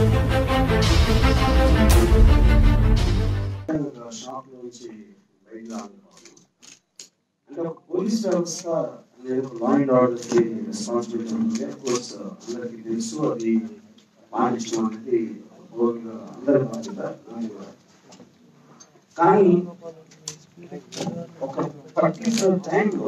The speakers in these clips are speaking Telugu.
షాప్ నుంచి బయట రావాలి అంటే ఒక పోలీస్ వ్యవస్థ అనేది ఒక లా అండ్ ఆర్డర్ కి రెస్పాన్సిబిలిటీ ఉంది అఫ్ కోర్స్ అందరికీ తెలుసు అది పాటించడం అనేది పౌరుల అందరి బాధ్యత నాది కూడా. కానీ ఒక పర్టికులర్ టైంలో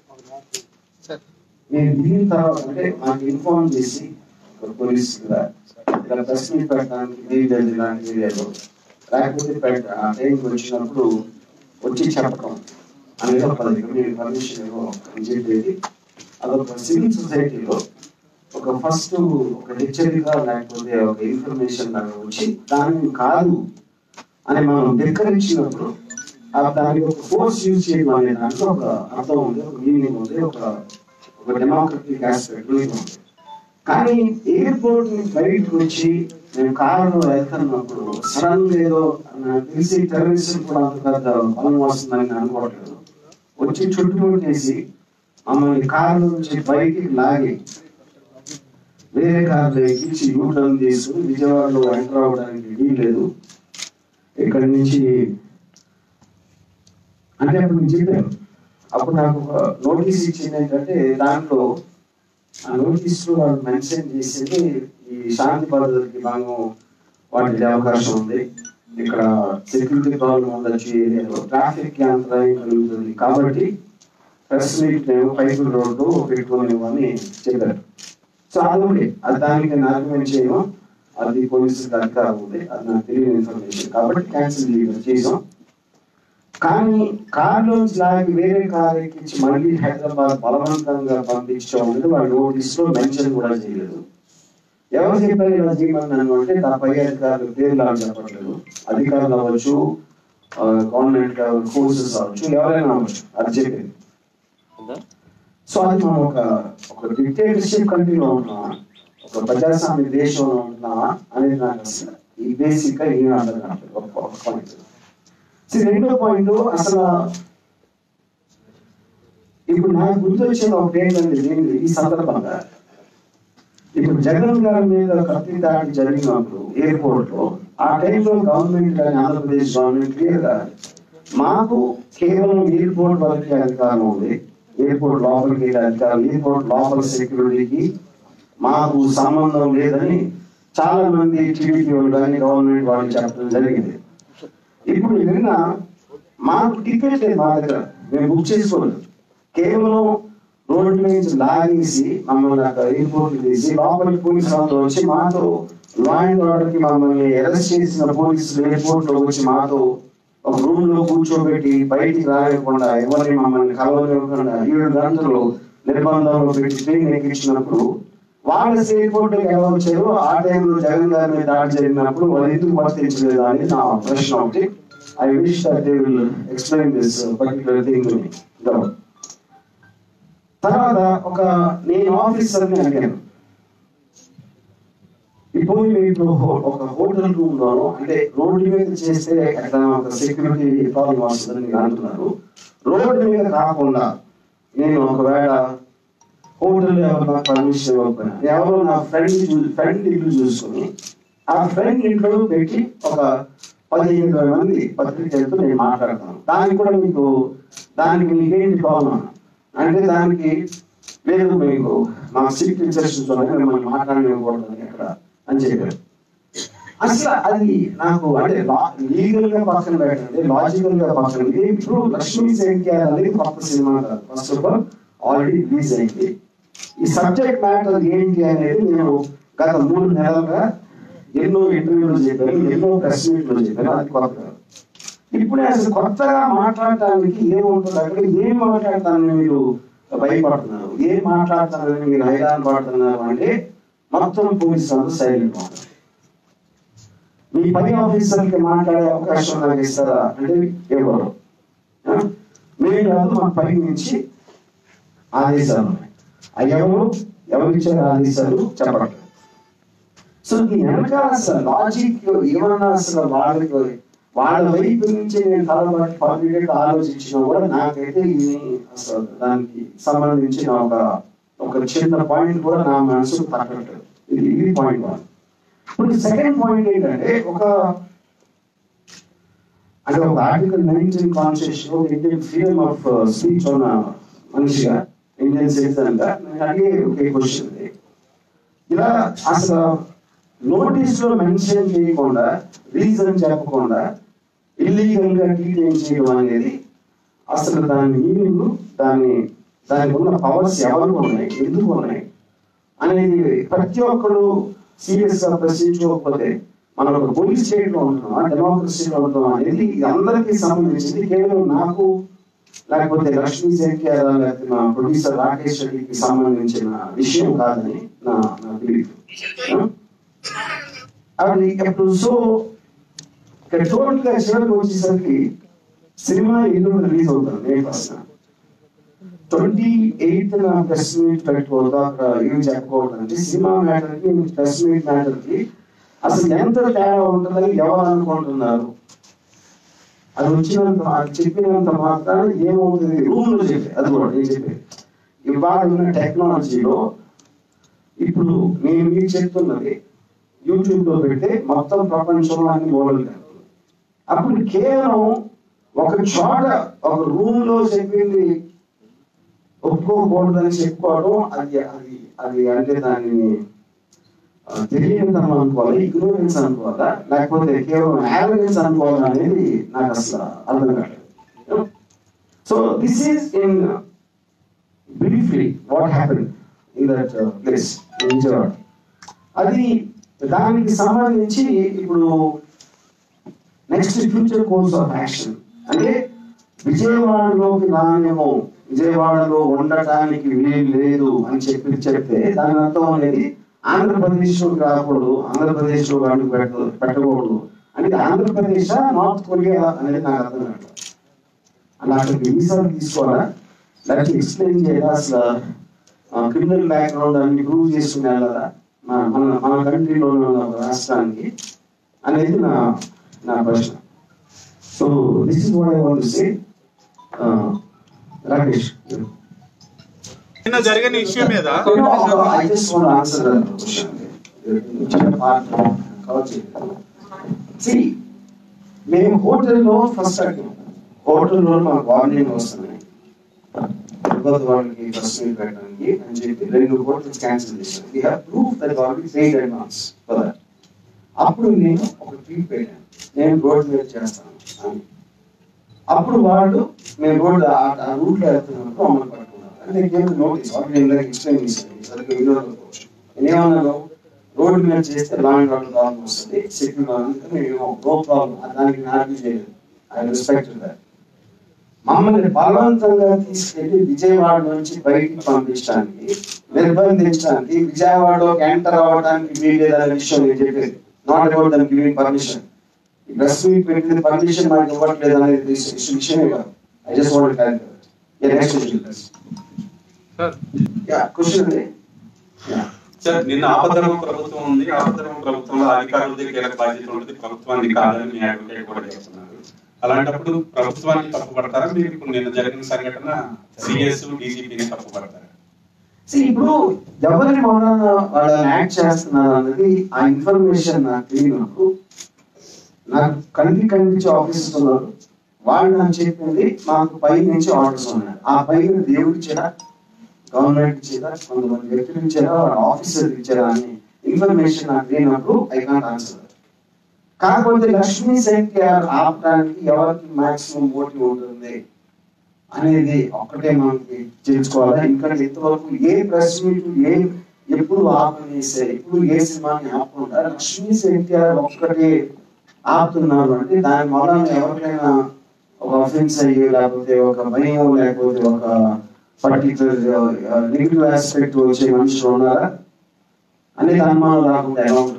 నేను దిగిన తర్వాత అంటే నాకు ఇన్ఫార్మ్ చేసి ఒక పోలీస్ ఇలా ప్రెస్ మీట్ పెట్టడానికి వీలు ఇలాంటి ఏరియాలో లేకపోతే పెట్ట ఆ టైంకి వచ్చినప్పుడు వచ్చి చెప్పడం అనేది ఒక పద్ధతి మీరు పర్మిషన్ అని చెప్పేది అదొక సివిల్ సొసైటీలో ఒక ఫస్ట్ ఒక హెచ్చరిక లేకపోతే ఒక ఇన్ఫర్మేషన్ లాగా వచ్చి దాన్ని కాదు అని మనం ధిక్కరించినప్పుడు ఆ దానికి ఒక ఫోర్స్ యూజ్ చేయడం అనే దాంట్లో ఒక అర్థం ఉంది ఒక మీనింగ్ ఉంది ఒక ఒక డెమోక్రటిక్ ఆస్పెక్ట్ ఉంది కానీ ఎయిర్పోర్ట్ ని బయటకు వచ్చి నేను కారులో వెళ్తున్నప్పుడు సడన్ గా ఏదో నాకు తెలిసి టెర్రరిస్ట్ కూడా అంత పెద్ద బలం వస్తుందని నేను అనుకోవట్లేదు వచ్చి చుట్టుముట్టేసి మమ్మల్ని కారు నుంచి బయటికి లాగి వేరే కార్లు ఎక్కించి యూటర్న్ తీసుకుని విజయవాడలో ఎంటర్ అవ్వడానికి వీల్లేదు ఇక్కడి నుంచి అంటే అప్పుడు నేను చెప్పాను అప్పుడు నాకు ఒక నోటీస్ ఇచ్చింది ఏంటంటే దాంట్లో ఆ నోటీస్ లో వాళ్ళు మెన్షన్ చేసేది ఈ శాంతి భద్రతకి భంగం వాటికి అవకాశం ఉంది ఇక్కడ సెక్యూరిటీ ప్రాబ్లం ఉండొచ్చు ఈ ఏరియాలో ట్రాఫిక్ కి అంతరాయం కలుగుతుంది కాబట్టి ప్రెస్ మీట్ పైపుల్ రోడ్డు పెట్టుకోనివ్వని చెప్పారు సో అది అది దానికి ఆర్గ్యుమెంట్ చేయడం అది పోలీసులకు అధికారం ఉంది అది నాకు తెలియని ఇన్ఫర్మేషన్ కాబట్టి క్యాన్సిల్ చేసాం కానీ కార్లోంచి లాగి వేరే కార్ ఎక్కించి మళ్ళీ హైదరాబాద్ బలవంతంగా పంపించడం అనేది వాళ్ళ నోటీస్ లో మెన్షన్ కూడా చేయలేదు ఎవరు చెప్పారు ఇలా చేయమని నన్ను అంటే నా పై అధికారులు పేరు లాగా చెప్పట్లేదు అధికారులు అవ్వచ్చు గవర్నమెంట్ ఫోర్సెస్ అవ్వచ్చు ఎవరైనా అవ్వచ్చు అది చెప్పింది సో అది మనం ఒక ఒక డిక్టేటర్షిప్ కంట్రీలో ఉన్నామా ఒక ప్రజాస్వామ్య దేశంలో ఉంటున్నామా అనేది నాకు అసలు ఈ బేసిక్ గా ఏం అర్థం కావట్లేదు ఒక ఒక పాయింట్ సో రెండో పాయింట్ అసలు ఇప్పుడు నాకు గుర్తొచ్చిన ఒక ఏంటంటే ఏంటి ఈ సందర్భంగా ఇప్పుడు జగన్ గారి మీద కత్తి దాడి జరిగినప్పుడు ఎయిర్పోర్ట్ లో ఆ టైంలో గవర్నమెంట్ కానీ ఆంధ్రప్రదేశ్ గవర్నమెంట్ క్లియర్ గా మాకు కేవలం ఎయిర్పోర్ట్ వరకే అధికారం ఉంది ఎయిర్పోర్ట్ లోపలికి వెళ్ళే అధికారం ఎయిర్పోర్ట్ లోపల సెక్యూరిటీకి మాకు సంబంధం లేదని చాలా మంది టీడీపీ వాళ్ళు కానీ గవర్నమెంట్ వాళ్ళు చెప్పడం జరిగింది ఇప్పుడు నిన్న మాకు టికెట్ లేదు మా దగ్గర మేము బుక్ చేసుకోలేదు కేవలం రోడ్డు నుంచి లాగేసి మమ్మల్ని అక్కడ ఎయిర్పోర్ట్ తీసి లోపలికి పోలీసు వాళ్ళు వచ్చి మాతో లా అండ్ ఆర్డర్ కి మమ్మల్ని అరెస్ట్ చేసిన పోలీసులు ఎయిర్పోర్ట్ లో వచ్చి మాతో ఒక రూమ్ లో కూర్చోబెట్టి బయటికి రానివ్వకుండా ఎవరిని మమ్మల్ని కలవనివ్వకుండా ఏడు గంటలు నిర్బంధంలో పెట్టి ట్రైన్ ఎక్కించినప్పుడు వాళ్ళ ఎయిర్పోర్ట్ ఎలా వచ్చారో ఆ టైంలో జగన్ గారి మీద దాడి జరిగినప్పుడు వాళ్ళు ఎందుకు వర్తించలేదు అని నా ప్రశ్న ఒకటి I wish that they will explain this particular thing తర్వాత ఒక నేను ఆఫీసర్ ని అడిగాను ఇప్పుడు మీరు ఇప్పుడు హో- ఒక హోటల్ రూమ్ లోనో అంటే రోడ్డు మీద చేస్తే అక్కడ ఒక సెక్యూరిటీ ప్రాబ్లం వస్తుందని మీరు అంటున్నారు రోడ్డు మీద కాకుండా నేను ఒకవేళ హోటల్ ఎవరు నాకు పర్మిషన్ ఇవ్వకపోయినా ఎవరో నా ఫ్రెండ్ ఫ్రెండ్ ఇల్లు చూసుకుని ఆ ఫ్రెండ్ ఇంట్లో పెట్టి ఒక పదిహేను ఇరవై మంది పత్రికలతో నేను మాట్లాడతాను దానికి కూడా మీకు దానికి మీకేంటి ప్రాబ్లం అంటే దానికి లేదు మీకు మా సీట్ ఇన్సెక్షన్స్ ఉన్నాయి మిమ్మల్ని మాట్లాడలేకూడదు ఎక్కడ అని చెప్పారు అసలు అది నాకు అంటే లీగల్ గా పక్కన పెట్టండి లాజికల్ గా పక్కన పెట్టి, ఇప్పుడు లక్ష్మీ సెంక్యార్ అనేది కొత్త సినిమా కాదు first of all already release అయింది ఈ సబ్జెక్ట్ మ్యాటర్ ఏంటి అనేది నేను గత మూడు నెలలుగా ఎన్నో ఇంటర్వ్యూలు చెప్పాను ఎన్నో ప్రెస్ మీట్లు చెప్పాను అది కొత్త కాదు. ఇప్పుడు అసలు కొత్తగా మాట్లాడటానికి ఏముంటుంది అక్కడ ఏం మాట్లాడతానని మీరు భయపడుతున్నారు ఏం మాట్లాడతానని మీరు హైరాన్ పడుతున్నారు అంటే మొత్తం పోలీసు వాళ్ళు సైలెంట్ ఉంటారు మీ పని ఆఫీసర్కి మాట్లాడే అవకాశం నాకు ఇస్తారా అంటే ఎవరు ఆ? మేము కాదు మా పై నుంచి ఆదేశాలు ఉన్నాయి. ఆ ఎవరు ఎవరు ఇచ్చారు ఆదేశాలు చెప్పట్లేదు సో దీని వెనకాల అసలు లాజిక్ ఏమన్నా అసలు వాళ్ళకి వాళ్ళ వైపు నుంచి నేను తలబట్టి పబ్లిక్ ఆలోచించినా కూడా నాకైతే ఇది అసలు దానికి సంబంధించిన ఒక ఒక చిన్న పాయింట్ కూడా నా మనసు తగ్గట్లేదు ఇది ఇది పాయింట్ వన్ ఇప్పుడు సెకండ్ పాయింట్ ఏంటంటే ఒక అంటే ఒక ఆర్టికల్ నైన్టీన్ కాన్స్టిట్యూషన్ ఒక ఇండియన్ ఫ్రీడమ్ ఆఫ్ స్పీచ్ ఉన్న మనిషిగా ఇండియన్ సిటిజన్ గా నేను అడిగే ఒకే క్వశ్చన్ ఇది ఇలా అసలు నోటీస్ లో మెన్షన్ చేయకుండా రీజన్ చెప్పకుండా ఇల్లీగల్ గా డీటెయిన్ చేయడం అనేది అసలు దాని మీనింగ్ దాని దానికి ఉన్న పవర్స్ ఎవరు ఉన్నాయి ఎందుకు ఉన్నాయి అనేది ప్రతి ఒక్కరు సీరియస్ గా ప్రశ్నించుకోకపోతే మనం ఒక పోలీస్ స్టేట్ లో ఉంటున్నాం డెమోక్రసీలో ఉంటున్నాం అనేది ఇది అందరికీ సంబంధించింది కేవలం నాకు లేకపోతే లక్ష్మీ శంకర్ లేకపోతే మా ప్రొడ్యూసర్ రాకేష్ రెడ్డికి సంబంధించిన విషయం కాదని నా నా బిలీఫ్ అది ఇప్పుడు సో ఇక్కడ టోటల్ గా చివరికి వచ్చేసరికి సినిమా ఎల్లుండి రిలీజ్ అవుతుంది మే ఫస్ట్ ట్వంటీ ఎయిత్ నా ప్రెస్ మీట్ పెట్టుకోవద్దు అక్కడ ఏం చెప్పకూడదండి సినిమా మ్యాటర్ కి ప్రెస్ మీట్ మ్యాటర్ కి అసలు ఎంత తేడా ఉంటుందని ఎవరు అనుకుంటున్నారు అది వచ్చినంత అది చెప్పినంత మాత్రాన ఏమవుతుంది రూమ్ లో చెప్పే అది కూడా నేను చెప్పే ఇవాళ ఉన్న టెక్నాలజీలో ఇప్పుడు నేను మీకు చెప్తున్నది యూట్యూబ్ లో పెడితే మొత్తం ప్రపంచంలో అన్ని మోడల్ అప్పుడు కేవలం ఒక చోట ఒక రూమ్ లో చెప్పింది ఒప్పుకోకూడదని చెప్పుకోవడం అది అది అది అంటే దాన్ని ఆ, తెలియనితనం అనుకోవాలి ఇగ్నోరెన్స్ అనుకోవాలా లేకపోతే కేవలం యావరెన్స్ అనుకోవాలా అనేది నాకు అసలు అర్థం కాలేదు so this is in briefly what happen in that place Vijayawada అది దానికి సంబంధించి ఇప్పుడు next future course of action అంటే విజయవాడలోకి రానేమో విజయవాడలో ఉండటానికి వీలు లేదు అని చెప్పి చెప్తే దాని అర్థం అనేది ఆంధ్రప్రదేశ్ లోకి రాకూడదు ఆంధ్రప్రదేశ్ లో అడుగు పెట్ట పెట్టకూడదు అంటే ఆంధ్రప్రదేశ్ నార్త్ కొరియా అనేది నాకు అర్థం కాదు అలా అక్కడికి వీసాలు తీసుకోవాలా లేకపోతే ఎక్స్ప్లెయిన్ చేయాలా అసలు క్రిమినల్ బ్యాక్గ్రౌండ్ అన్ని ప్రూవ్ చేసుకుని వెళ్ళాలా మన మన మన కంట్రీలో ఉన్న ఒక రాష్ట్రానికి అనేది నా నా ప్రశ్న so this is what I want say Rakesh నిన్న జరిగిన ఇష్యూ మీద I just want answer question చిన్న పార్ట్ కవర్ చేయాలి సి మేము హోటల్లో ఫస్ట్ అడిగాం హోటల్లో మాకు వార్నింగ్ వస్తున్నాయి తిరుపతి వాళ్ళకి ఫస్ట్ మీల్ పెట్టడానికి అని చెప్పి రెండు హోటల్స్ క్యాన్సిల్ చేశాను we have proof that already paid advance for that అప్పుడు నేను ఒక ట్వీట్ పెట్టాను నేను రోడ్ మీద చేస్తాను అని అప్పుడు వాళ్ళు మేము రోడ్ ఆ రూట్ లో వెళ్తున్నప్పుడు మమ్మల్ని పట్టుకున్నారు అంటే నేను నోటీస్ ఆల్రెడీ ఇందాక ఎక్స్ప్లెయిన్ చేశాను సరిగ్గా వినోదం నేనేమన్నాను రోడ్ మీద చేస్తే లాంగ్ ఆర్డర్ ప్రాబ్లం వస్తుంది సెక్యూరిటీ నేను నో ప్రాబ్లం దానికి నాకు చేయలేదు ఐ రెస్పెక్ట్ దట్ మమ్మల్ని బలవంతంగా తీసుకెళ్లి విజయవాడ నుంచి బయటికి పంపించడానికి నిర్బంధించడానికి విజయవాడలోకి ఎంటర్ అవ్వడానికి వీలేదనే విషయం నేను చెప్పేది నాట్ అబౌట్ దానికి గివింగ్ పర్మిషన్ ఈ ప్రెస్ మీట్ పెట్టింది పర్మిషన్ మనకి ఇవ్వట్లేదు అనేది విష- విషయమే కాదు I just want clarify next question sir ya question అండి యా సార్ నిన్న ఆపద్ధర్మ ప్రభుత్వం ఉంది ఆపద్ధర్మ ప్రభుత్వంలో అధికారులది కీలక బాధ్యత ఉంటుంది ప్రభుత్వానికి కాదని మీ అడ్వకేట్ కూడా చెప్తున్నారు అలాంటప్పుడు ప్రభుత్వాన్ని తప్పుపడతారా మీరు ఇప్పుడు నిన్న జరిగిన సంఘటన సిఎస్ డీజీపీని తప్పుపడతారా See, ఇప్పుడు ఎవరిని మన వాళ్ళని యాక్ట్ చేస్తున్నారు అన్నది ఆ ఇన్ఫర్మేషన్ నాకు తెలియనప్పుడు నాకు కంటి కనిపించే ఆఫీసర్స్ ఉన్నారు వాళ్ళు నాకు చెప్పింది మాకు పై నుంచి ఆర్డర్స్ ఉన్నాయి ఆ పైన దేవుడు ఇచ్చారా గవర్నమెంట్ ఇచ్చారా కొంతమంది వ్యక్తులు ఇచ్చారా వాళ్ళ ఆఫీసర్ ఇచ్చారా అని ఇన్ఫర్మేషన్ నాకు లేనప్పుడు ఐ కాంట్ ఆన్సర్ కాకపోతే లక్ష్మీ ఎన్టీఆర్ ఆపడానికి ఎవరికి మాక్సిమం మోటివ్ ఉంటుంది అనేది ఒక్కటే మనకి తెలుసుకోవాలి ఎందుకంటే ఇంతవరకు ఏ ప్రెస్ మీట్ ఏ ఎప్పుడు ఆపనేసే ఎప్పుడు ఏ సినిమాని ఆపకుండా లక్ష్మీ ఎన్టీఆర్ ఒక్కటే ఆపుతున్నారు అంటే దాని వలన ఎవరికైనా ఒక అఫెన్స్ అయ్యి లేకపోతే ఒక భయం లేకపోతే ఒక పర్టికులర్ నెగిటివ్ ఆస్పెక్ట్ వచ్చే మనుషులు ఉన్నారా అనేది అనుమానం రాకుండా ఎలా ఉంటుంది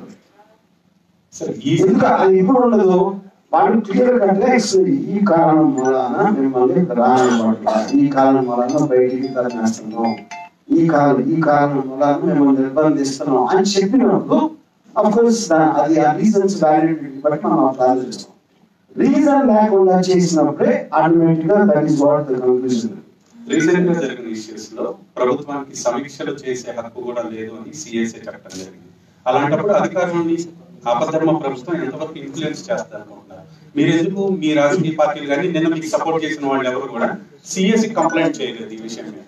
సార్ ఈ ఎందుకు అది ఎప్పుడు ఉండదు వాళ్ళు క్లియర్ కంటే ఈ కారణం వలన మిమ్మల్ని రానివ్వట్ల ఈ కారణం వలన బయటికి తరలిస్తున్నాం ఈ కారణం ఈ కారణం వలన మిమ్మల్ని నిర్బంధిస్తున్నాం అని చెప్పినప్పుడు అఫ్ కోర్స్ అది ఆ రీజన్స్ వ్యాలిడిటీ బట్టి మనం అట్లా ఆలోచిస్తాం రీజన్ లేకుండా చేసినప్పుడే ఆటోమేటిక్ గా that is what the conclusion recent గా జరిగిన ఇష్యూస్ లో ప్రభుత్వానికి సమీక్షలు చేసే హక్కు కూడా లేదు అని సిఎస్ఏ చట్టం జరిగింది అలాంటప్పుడు అధికారులని ఆపద్ధర్మ ప్రభుత్వం ఎంతవరకు ఇన్ఫ్లుయెన్స్ చేస్తారు అనుకుంటున్నారు మీరు ఎందుకు మీ రాజకీయ పార్టీలు కానీ నిన్న మీకు సపోర్ట్ చేసిన వాళ్ళు ఎవరు కూడా సిఎస్సి కంప్లైంట్ చేయలేదు ఈ విషయం మీద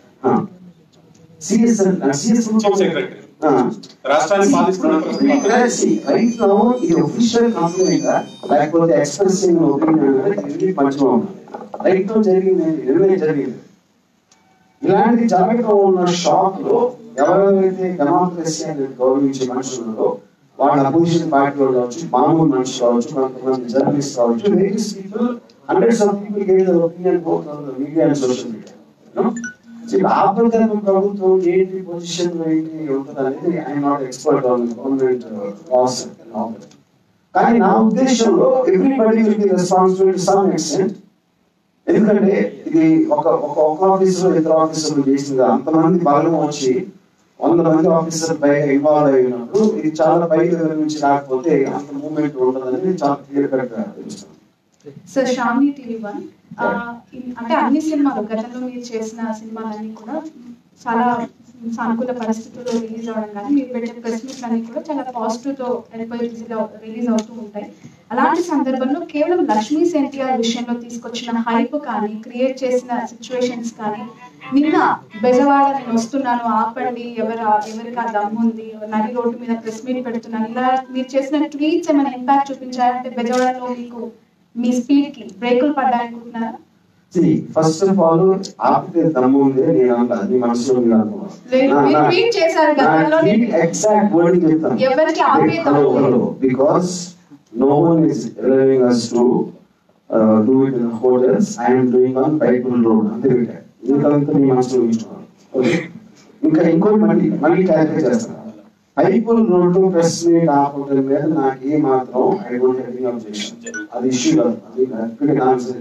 సిఎస్ సిఎస్ చీఫ్ సెక్రటరీ రాష్ట్రాన్ని పాలిస్తున్న ప్రభుత్వం రైట్ నౌ ఇది ఒఫీషియల్ కంప్లైంట్ లేకపోతే ఎక్స్ప్రెసింగ్ ఒపీనియన్ అనేది మంచిగా ఉంది రైట్ నౌ జరిగింది నిర్ణయం జరిగింది ఇలాంటి జరగడం ఉన్న షాక్ లో ఎవరెవరైతే డెమోక్రసీ అనేది గౌరవించే మనుషులు ఉన్నారో వాళ్ళ అపోజిషన్ పార్టీ వాళ్ళు కావచ్చు మామూలు మనుషులు కావచ్చు కొంతమంది జర్నలిస్ట్ కావచ్చు various people hundreds of people gave opinion both media and social media ఆపద్ధర్మ ప్రభుత్వం ఏంటి పొజిషన్ ఏంటి ఉంటుంది అనేది I'm not expert on government laws కానీ నా ఉద్దేశంలో everybody will be responsible to some extent ఎందుకంటే ఇది ఒక ఒక ఒక ఆఫీసర్ ఇతర ఆఫీసర్లు చేసింది అంతమంది బలం వచ్చి వంద మంది ఆఫీసర్ పైగా ఇన్వాల్వ్ అయినప్పుడు ఇది చాలా పై లెవెల్ నుంచి రాకపోతే అంత మూమెంట్ ఉండదని చాలా క్లియర్ కట్ గా తెలుస్తుంది సార్ షామ్ని టీవీ వన్ ఆ, ఇన్- అంటే అన్ని సినిమాలు గతంలో మీరు చేసిన సినిమాలన్నీ కూడా చాలా సానుకూల పరిస్థితుల్లో రిలీజ్ అవ్వడం కానీ మీరు పెట్టే ప్రెస్ మీట్ అన్ని కూడా చాలా పాజిటివ్ తో వెళ్ళిపోయి రిలీజ్ అవుతూ ఉంటాయి అలాంటి సందర్భంలో కేవలం లక్ష్మీ ఎన్టీఆర్ విషయంలో తీసుకొచ్చిన హైప్ కానీ క్రియేట్ చేసిన సిచ్యువేషన్స్ కానీ నిన్న బెజవాడ నేను వస్తున్నాను ఆపండి ఎవరు ఎవరికి ఆ దమ్ము ఉంది నది రోడ్డు మీద ప్రెస్ మీట్ పెడుతున్నాను ఇలా మీరు చేసిన ట్వీట్స్ ఏమైనా ఇంపాక్ట్ చూపించారంటే బెజవాడలో మీకు మీ స్పీడ్ కి బ్రేకులు పడ్డాయనుకుంటున్నారా ఫస్ట్ ఆఫ్ ఆల్ ఆపితే దమ్ము ఉంది నేను అంట అది మనసులో మీరు అనుకున్నాను లేదు, మీరు tweet చేశారు గతంలో నేను- ఎగ్జాక్ట్ వర్డ్ చెప్తాను ఎవరికి ఆపే దమ్ము లేదు. Because no one is allowing us to uh, do it in hotels I am doing on Bible road అంతే పెట్టాడు ఇంకా అంతా మీ మనసులో ఉంచుకున్నాను Okay? ఇంకా ఇంకోటి మళ్ళీ మళ్ళీ క్లారిఫై చేస్తాను పైపుల్ రోడ్డు ప్రెస్ మీట్ ఆ హోటల్ మీద నాకు ఏ మాత్రం I don't have any objection అది ఇష్యూ కాదు అది ఇప్పటికీ ఆన్సర్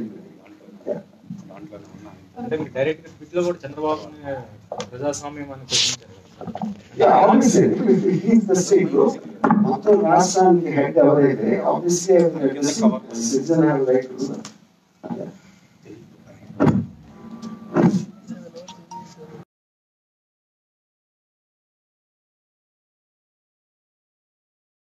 దాంట్లోనే ఉన్నాయి. అంటే మీరు డైరెక్ట్ గా ట్విట్ లో కూడా చంద్రబాబు ప్రజాస్వామ్యం అని ప్రశ్నించారు Yeah, obviously, if he's the state group, మొత్తం రాష్ట్రానికి హెడ్ ఎవరైతే obviously citizen have right to